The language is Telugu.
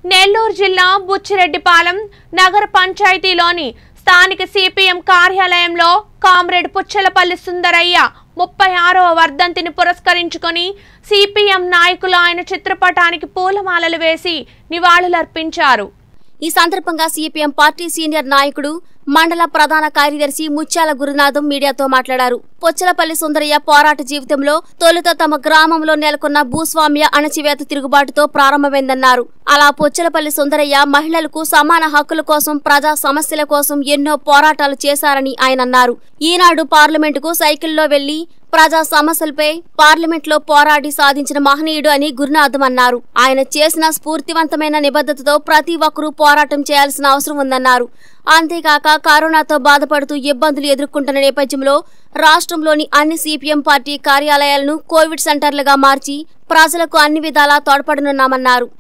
నెల్లూరు జిల్లా బుచ్చిరెడ్డిపాలెం నగర పంచాయతీలోని స్థానిక సిపిఎం కార్యాలయంలో కామ్రేడ్ పుచ్చలపల్లి సుందరయ్య ముప్పై ఆరవ వర్ధంతిని పురస్కరించుకొని సిపిఎం నాయకులు ఆయన చిత్రపటానికి పూలమాలలు వేసి నివాళులర్పించారు ఈ సందర్భంగా సిపిఎం పార్టీ సీనియర్ నాయకుడు మండల ప్రధాన కార్యదర్శి ముత్యాల గురునాథం మీడియాతో మాట్లాడారు పొచ్చలపల్లి సుందరయ్య పోరాట జీవితంలో తొలుత తమ గ్రామంలో నెలకొన్న భూస్వామ్య అణచివేత తిరుగుబాటుతో ప్రారంభమైందన్నారు అలా పొచ్చలపల్లి సుందరయ్య మహిళలకు సమాన హక్కుల కోసం ప్రజా సమస్యల కోసం ఎన్నో పోరాటాలు చేశారని ఆయన అన్నారు ఈనాడు పార్లమెంటుకు సైకిల్లో వెళ్లి ప్రజా సమస్యలపై పార్లమెంట్లో పోరాడి సాధించిన మహనీయుడు అని గురునాథం అన్నారు ఆయన చేసిన స్ఫూర్తివంతమైన నిబద్ధతతో ప్రతి ఒక్కరూ పోరాటం చేయాల్సిన అవసరం ఉందన్నారు అంతేకాక కరోనాతో బాధపడుతూ ఇబ్బందులు ఎదుర్కొంటున్న నేపథ్యంలో రాష్ట్రంలోని అన్ని సిపిఎం పార్టీ కార్యాలయాలను కోవిడ్ సెంటర్లుగా మార్చి ప్రజలకు అన్ని విధాలా తోడ్పడనున్నామన్నారు